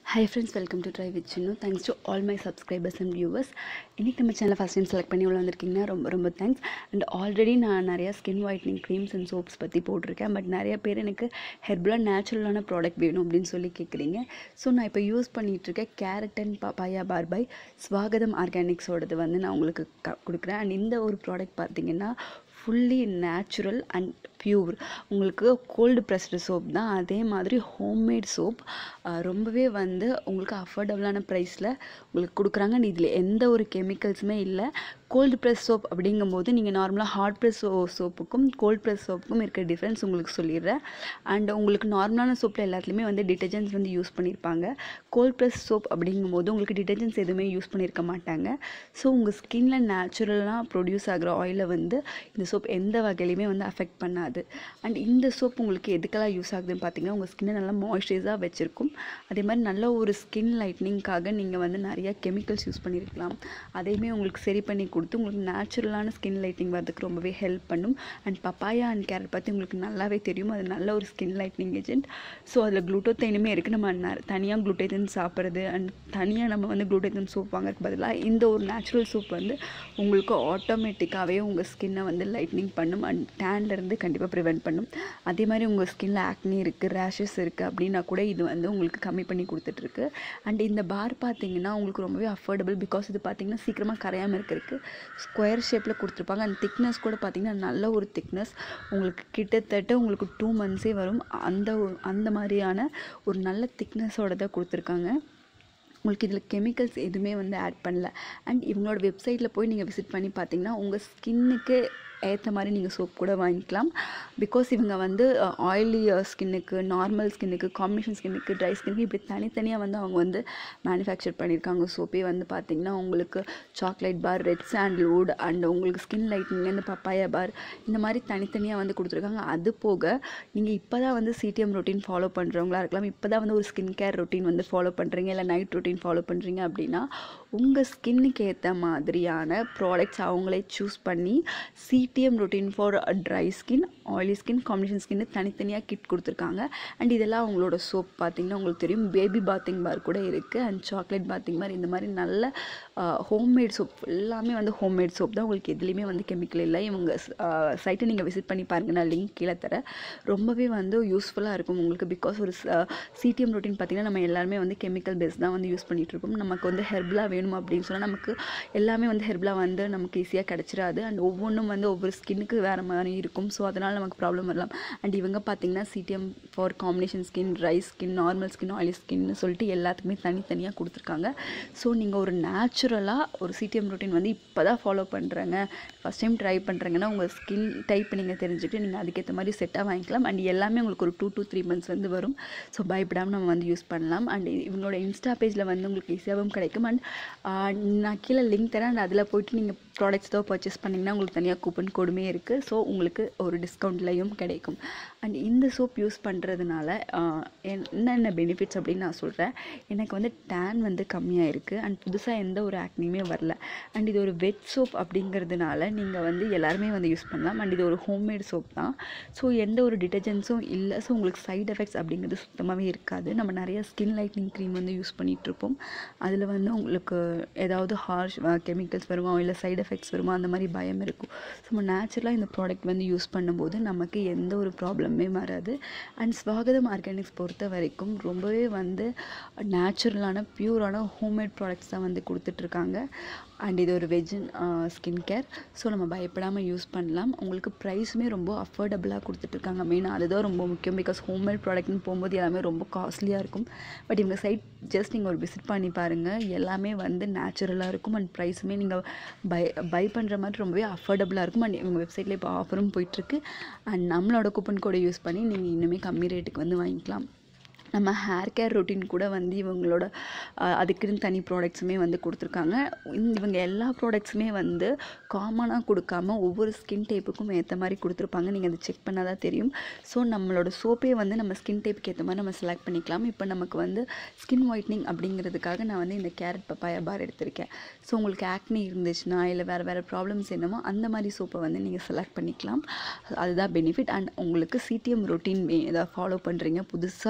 high friends welcome to try with Chinnu thanks to all my subscribers and viewers இன்றைக்கி நம்ம சேனலை first time select பண்ணி உள்ள வந்திருக்கீங்கன்னா ரொம்ப ரொம்ப தேங்க்ஸ் அண்ட் ஆல்ரெடி நான் நிறையா skin whitening creams and soaps பற்றி போட்டிருக்கேன் பட் நிறைய பேர் எனக்கு ஹெர்பலாக நேச்சுரலான ப்ராடக்ட் வேணும் அப்படின்னு சொல்லி கேட்குறீங்க ஸோ நான் இப்போ யூஸ் பண்ணிகிட்ருக்கேன் carrot and papaya bar by Swagatham ஆர்கானிக்ஸோடது வந்து நான் உங்களுக்கு க கொடுக்குறேன் அண்ட் இந்த ஒரு ப்ராடக்ட் பார்த்தீங்கன்னா ஃபுல்லி நேச்சுரல் அண்ட் பியூர் உங்களுக்கு கோல்டு ப்ரெஸ்டு சோப் தான் அதே மாதிரி ஹோம்மேட் சோப் ரொம்பவே வந்து உங்களுக்கு அஃபோர்டபுளான ப்ரைஸில் உங்களுக்கு கொடுக்குறாங்க அண்ட் இதில் எந்த ஒரு கெமிக்கல்ஸுமே இல்லை கோல்டு ப்ரெஸ் சோப் அப்படிங்கும்போது நீங்கள் நார்மலாக ஹாட் ப்ரெஸ் சோ சோப்புக்கும் கோல்ட் ப்ரெஸ் சோப்புக்கும் இருக்க டிஃப்ரென்ஸ் உங்களுக்கு சொல்லிடுறேன் அண்ட் உங்களுக்கு நார்மலான சோப்பில் எல்லாத்துலேயுமே வந்து டிட்டர்ஜென்ட்ஸ் வந்து யூஸ் பண்ணியிருப்பாங்க கோல்ட் ப்ரெஸ் சோப் அப்படிங்கும்போது உங்களுக்கு டிட்டர்ஜென்ட்ஸ் எதுவுமே யூஸ் பண்ணியிருக்க மாட்டாங்க ஸோ உங்கள் ஸ்கின்ல நேச்சுரலாக ப்ரொடியூஸ் ஆகிற ஆயிலை வந்து இந்த சோப் எந்த வகையிலையுமே வந்து அஃபெக்ட் பண்ணாது அண்ட் இந்த சோப் உங்களுக்கு எதுக்கெல்லாம் யூஸ் ஆகுதுன்னு பார்த்தீங்கன்னா உங்கள் ஸ்கின்னை நல்லா மாய்ஸ்சரைஸாக வச்சுருக்கும் அதே மாதிரி நல்ல ஒரு ஸ்கின் லைட்னிங்காக நீங்கள் வந்து நிறையா கெமிக்கல்ஸ் யூஸ் பண்ணியிருக்கலாம் அதையுமே உங்களுக்கு சரி பண்ணி கொடுத்து உங்களுக்கு நேச்சுரலான ஸ்கின் லைட்னிங் வரதுக்கு ரொம்பவே ஹெல்ப் பண்ணும் அண்ட் பப்பாயா அண்ட் கேரட் பற்றி உங்களுக்கு நல்லாவே தெரியும் அது நல்ல ஒரு ஸ்கின் லைட்னிங் ஏஜென்ட் ஸோ அதில் க்ளூட்டோத்தைனுமே இருக்குது நம்ம ந தனியாக க்ளூட்டேத்தன் சாப்பிட்றது அண்ட் தனியாக நம்ம வந்து க்ளூட்டேத்தன் சோப் வாங்குறதுக்கு பதிலாக இந்த ஒரு நேச்சுரல் சோப் வந்து உங்களுக்கு ஆட்டோமேட்டிக்காகவே உங்கள் ஸ்கின்னை வந்து லைட்னிங் பண்ணும் அண்ட் டேன்லேருந்து கண்டிப்பாக ப்ரிவெண்ட் பண்ணும் அதே மாதிரி உங்கள் ஸ்கின்ல ஆக்னி இருக்குது ரேஷஸ் இருக்குது அப்படின்னா கூட இது வந்து உங்களுக்கு கம்மி பண்ணி கொடுத்துட்ருக்கு அண்ட் இந்த பார் பார்த்தீங்கன்னா உங்களுக்கு ரொம்பவே அஃபோர்டபுள் பிகாஸ் இது பார்த்தீங்கன்னா சீக்கிரமாக கரையாமல் இருக்கிறதுக்கு ஸ்கொயர் ஷேப்பில் கொடுத்துருப்பாங்க அண்ட் திக்னஸ் கூட பார்த்தீங்கன்னா நல்ல ஒரு திக்னஸ் உங்களுக்கு கிட்டத்தட்ட உங்களுக்கு டூ மந்த்ஸே வரும் அந்த ஒரு- அந்த மாதிரியான ஒரு நல்ல திக்னஸோட தான் கொடுத்துருக்காங்க உங்களுக்கு இதில் கெமிக்கல்ஸ் எதுவுமே வந்து ஆட் பண்ணல அண்ட் இவங்களோட வெப்சைட்டில் போய் நீங்கள் விசிட் பண்ணி பார்த்தீங்கன்னா உங்கள் ஸ்கின்னுக்கு ஏற்ற மாதிரி நீங்கள் சோப் கூட வாங்கிக்கலாம் பிகாஸ் இவங்க வந்து ஆயிலி ஸ்கின்னுக்கு நார்மல் ஸ்கின்னுக்கு காம்பினேஷன் ஸ்கின்னுக்கு ட்ரை ஸ்கின்னுக்கு இப்படி தனித்தனியாக வந்து அவங்க வந்து மேனுஃபேக்சர் பண்ணியிருக்காங்க சோப்பே வந்து பார்த்திங்கன்னா உங்களுக்கு chocolate bar red sandalwood and உங்களுக்கு ஸ்கின் லைட்னிங் இந்த பப்பாயா பார் இந்த மாதிரி தனித்தனியாக வந்து கொடுத்துருக்காங்க அது போக நீங்கள் இப்போ தான் வந்து சிடிஎம் ரொட்டீன் ஃபாலோ பண்ணுறவங்களா இருக்கலாம் இப்போ தான் வந்து ஒரு ஸ்கின் கேர் ரொட்டீன் வந்து ஃபாலோ பண்ணுறீங்க இல்லை நைட் ரொட்டீன் ஃபாலோ பண்ணுறீங்க அப்படின்னா உங்கள் ஸ்கின்னுக்கு ஏற்ற மாதிரியான ப்ராடக்ட்ஸ் அவங்களே சூஸ் பண்ணி CTM routine for dry skin oily skin combination ஸ்கின்னு தனித்தனியாக கிட் கொடுத்துருக்காங்க அண்ட் இதெல்லாம் அவங்களோட சோப் பார்த்தீங்கன்னா உங்களுக்கு தெரியும் பேபி பாத்திங் பார் கூட இருக்குது அண்ட் சாக்லேட் பாத்திங் பார் இந்த மாதிரி நல்ல ஹோம்மேட் சோப் எல்லாமே வந்து ஹோம்மேட் சோப் தான் உங்களுக்கு எதுலேயுமே வந்து கெமிக்கல் இல்லை இவங்க சைட்டை நீங்கள் விசிட் பண்ணி பாருங்கள் நான் லிங்க் கீழே தரேன் ரொம்பவே வந்து யூஸ்ஃபுல்லாக இருக்கும் உங்களுக்கு பிகாஸ் ஒரு சிடிஎம் ரொட்டீன் பார்த்தீங்கன்னா நம்ம எல்லாருமே வந்து கெமிக்கல் பேஸ் தான் வந்து யூஸ் பண்ணிட்டு இருக்கோம் நமக்கு வந்து ஹெர்பலாக வேணும் அப்படின்னு சொன்னால் நமக்கு எல்லாமே வந்து ஹெர்பலாக வந்து நமக்கு ஈஸியாக கிடச்சிராது அண்ட் ஒவ்வொன்றும் வந்து ஒவ்வொரு ஸ்கின்னுக்கு வேறு மாதிரி இருக்கும் ஸோ அதனால் நமக்கு ப்ராப்ளம் வரலாம் அண்ட் இவங்க பார்த்தீங்கன்னா CTM for combination skin dry skin normal skin oily ஸ்கின்னு சொல்லிட்டு எல்லாத்துக்குமே தனித்தனியாக கொடுத்துருக்காங்க ஸோ நீங்கள் ஒரு நேச்சுரலாக ஒரு சிடிஎம் ரொட்டீன் வந்து இப்போ தான் ஃபாலோ பண்ணுறேங்க ஃபஸ்ட் டைம் ட்ரை பண்ணுறீங்கன்னா உங்கள் ஸ்கின் டைப் நீங்கள் தெரிஞ்சுக்கிட்டு நீங்கள் அதுக்கேற்ற மாதிரி செட்டாக வாங்கிக்கலாம் அண்ட் எல்லாமே உங்களுக்கு ஒரு டூ to த்ரீ மந்த்ஸ் வந்து வரும் ஸோ பயப்படாமல் நம்ம வந்து யூஸ் பண்ணலாம் அண்ட் இவங்களோட இன்ஸ்டா பேஜில் வந்து உங்களுக்கு ஈஸியாகவும் கிடைக்கும் அண்ட் நான் கீழே லிங்க் தரேன் அண்ட் அதில் போயிட்டு நீங்கள் ப்ராடக்ட்ஸ் தான் பர்ச்சேஸ் பண்ணிங்கன்னா உங்களுக்கு தனியாக கூப்பன் கோடுமே இருக்குது ஸோ உங்களுக்கு ஒரு டிஸ்கவுண்ட்லையும் கிடைக்கும் அண்ட் இந்த சோப் யூஸ் பண்ணுறதுனால என்னென்ன பெனிஃபிட்ஸ் அப்படின்னு நான் சொல்கிறேன் எனக்கு வந்து டேன் வந்து கம்மியாக இருக்குது அண்ட் புதுசாக எந்த ஒரு ஆக்னியுமே வரல அண்ட் இது ஒரு வெட் சோப் அப்படிங்கிறதுனால நீங்கள் வந்து எல்லாருமே வந்து யூஸ் பண்ணலாம் அண்ட் இது ஒரு ஹோம்மேட் சோப் தான் ஸோ எந்த ஒரு டிட்டர்ஜென்ட்ஸும் இல்லை ஸோ உங்களுக்கு சைடு எஃபெக்ட்ஸ் அப்படிங்கிறது சுத்தமாகவே இருக்காது நம்ம நிறைய ஸ்கின் லைட்னிங் க்ரீம் வந்து யூஸ் பண்ணிகிட்டு இருப்போம் அதில் வந்து உங்களுக்கு ஏதாவது ஹார்ஷ் கெமிக்கல்ஸ் வருமா இல்லை சைடு எஃபெக்ட்ஸ் வருமா அந்த மாதிரி பயம் இருக்கும் ஸோ நம்ம நேச்சுரலாக இந்த ப்ராடக்ட் வந்து யூஸ் பண்ணும்போது நமக்கு எந்த ஒரு ப்ராப்ளமே வராது அண்ட் ஸ்வாகதம் ஆர்கானிக்ஸ் பொறுத்த வரைக்கும் ரொம்பவே வந்து நேச்சுரலான பியூரான ஹோம்மேட் ப்ராடக்ட்ஸ் தான் வந்து கொடுத்துட்ருக்காங்க அண்ட் இது ஒரு வெஜ் ஸ்கின் கேர் ஸோ நம்ம பயப்படாமல் யூஸ் பண்ணலாம் உங்களுக்கு ப்ரைஸுமே ரொம்ப அஃபோர்டபுளாக கொடுத்துட்ருக்காங்க மெயினாக அதுதான் ரொம்ப முக்கியம் பிகாஸ் ஹோம்மேட் ப்ராடக்ட்னு போகும்போது எல்லாமே ரொம்ப காஸ்ட்லியாக இருக்கும் பட் இவங்க சைட் ஜஸ்ட் நீங்கள் ஒரு விசிட் பண்ணி பாருங்கள் எல்லாமே வந்து நேச்சுரலாக இருக்கும் அண்ட் ப்ரைஸுமே நீங்கள் பை பை பண்ணுற மாதிரி ரொம்பவே அஃபோர்டபுளாக இருக்கும் அண்ட் இவங்க வெப்சைட்டில் இப்போ ஆஃபரும் போயிட்டுருக்கு அண்ட் நம்மளோட கூப்பன் கோடை யூஸ் பண்ணி நீங்கள் இன்னுமே கம்மி ரேட்டுக்கு வந்து வாங்கிக்கலாம் நம்ம ஹேர் கேர் ரொட்டீன் கூட வந்து இவங்களோட அஹ், அதுக்குன்னு தனி ப்ராடக்ட்ஸுமே வந்து கொடுத்துருக்காங்க இந்த- இவங்க எல்லா ப்ராடக்ட்ஸுமே வந்து காமனாக கொடுக்காம ஒவ்வொரு ஸ்கின் டைப்புக்கும் ஏற்ற மாதிரி கொடுத்துருப்பாங்க நீங்கள் அதை செக் பண்ணால் தான் தெரியும் ஸோ நம்மளோட சோப்பே வந்து நம்ம ஸ்கின் டைப்புக்கு ஏற்ற மாதிரி நம்ம செலக்ட் பண்ணிக்கலாம் இப்போ நமக்கு வந்து ஸ்கின் ஒயிட்னிங் அப்படிங்கிறதுக்காக நான் வந்து இந்த கேரட் பப்பாயா பார் எடுத்திருக்கேன் ஸோ உங்களுக்கு ஆக்னி இருந்துச்சுன்னா இல்லை வேறு வேறு ப்ராப்ளம்ஸ் என்னமோ அந்த மாதிரி சோப்பை வந்து நீங்கள் செலக்ட் பண்ணிக்கலாம் அதுதான் பெனிஃபிட் அண்ட் உங்களுக்கு சிடிஎம் ரொட்டீன் ஏதாவது ஃபாலோ பண்ணுறீங்க புதுசாக ஃபாலோ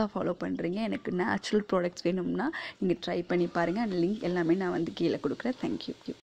பண்ணுறீங்க எனக்கு நேச்சுரல் ப்ராடக்ட்ஸ் வேணும்னா நீங்கள் ட்ரை பண்ணி பாருங்கள் அந்த லிங்க் எல்லாமே நான் வந்து கீழே கொடுக்குறேன் தேங்க்யூ